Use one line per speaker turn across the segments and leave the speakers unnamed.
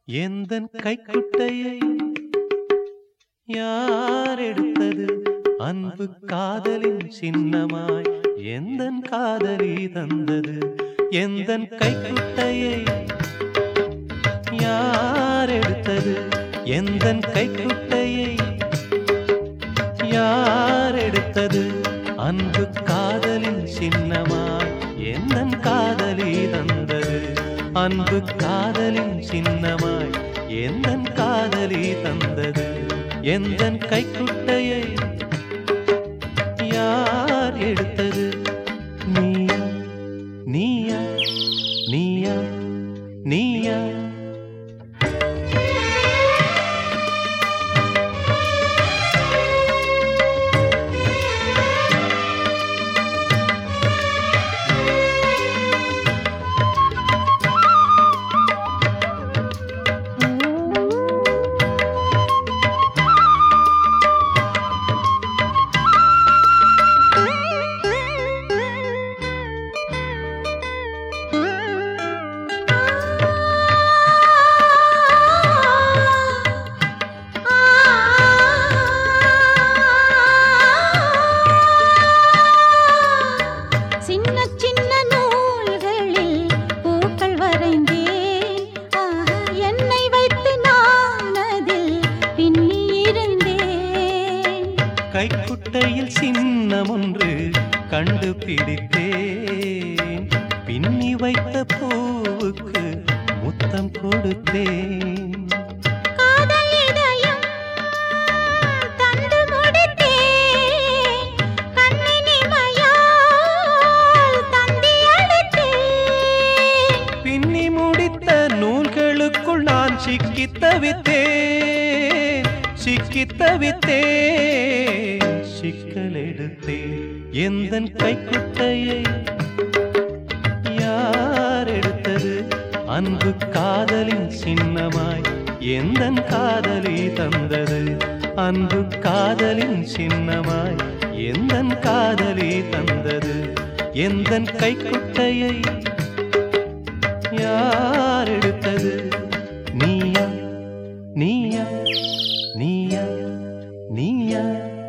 எந்தன் கைக்குட்டையை யார் எடுத்தது அன்பு காதலின் சின்னமாய் எந்தன் காதலி தந்தது எந்தன் கைக்குட்டையை யார் எடுத்தது எந்தன் கைக்குட்டையை யார் எடுத்தது அன்பு காதலின் சின்னமாய் எந்தன் காதலி தந்தது அன்பு காதலின் சின்னமாய் எந்தன் காதலி தந்தது எந்தன் கைக்குட்டையை யார் எடுத்தது நீயா நீயா நீயா நீயா
சின்ன சின்ன நூல்களில் பூக்கள் வரைந்தேன் ஆஹா, என்னை வைத்து நான் அதில் பின்னி இருந்தேன்
கைக்குட்டையில் சின்னம் ஒன்று கண்டுபிடித்தேன் பின்னி வைத்த பூவுக்கு முத்தம் கொடுத்தேன்
காதல் இதயம் தந்து முடித்தேன் கண்ணின் இமையால் தந்தி அடித்தேன்
பின்னி முடித்த நூல்களுக்குள் நான் சிக்கித் தவித்தேன் சிக்கித் தவித்தேன் சிக்கல் எடுத்தேன் எந்தன் கைக்குட்டையை யார் எடுத்தது அன்பு காதலின் சின்னமாய் எந்தன் காதலி தந்தது அன்பு காதலின் சின்னமாய் எந்தன் காதலி தந்தது எந்தன் கைக்குட்டையை யார் எடுத்தது நீயா நீயா நீயா நீயா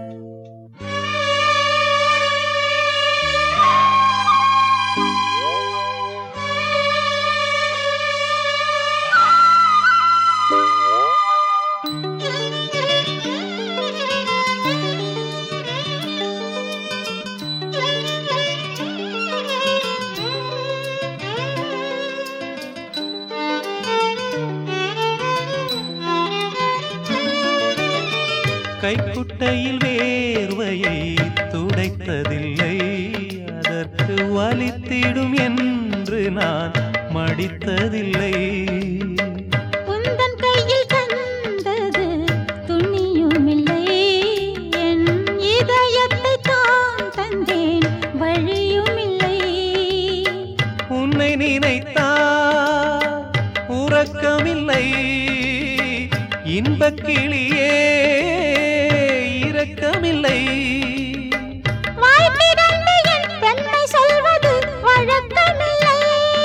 கைக்குட்டையில் வேர்வையை துடைத்ததில்லை அதற்கு வலித்திடும் என்று நான் மடித்ததில்லை
உந்தன் கையில் தந்தது துணியுமில்லை என் இதயத்தை தான் தந்தேன் வழியுமில்லை
உன்னை நினைத்தா உறக்கமில்லை இன்பக் கிளியே இரக்கமில்லை
வாய் திறந்து என் பெண்மை சொல்வது வழக்கமில்லை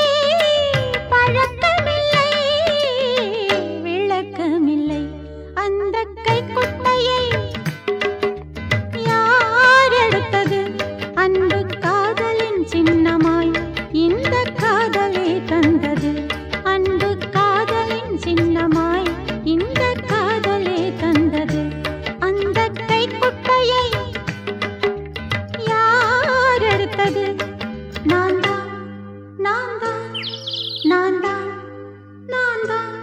பழக்கமில்லை விளக்கமில்லை அந்த கைக்குட்டையை யார் எடுத்தது அன்பு காதலின் சின்னமாய் இந்த காதலை தந்தது அன்பு காதலின் சின்னமாய் இந்த காதலை தந்தது அந்த கைக்குட்டையை யார் எடுத்தது நான் தான் நான் தான் நான் தான் நான் தான்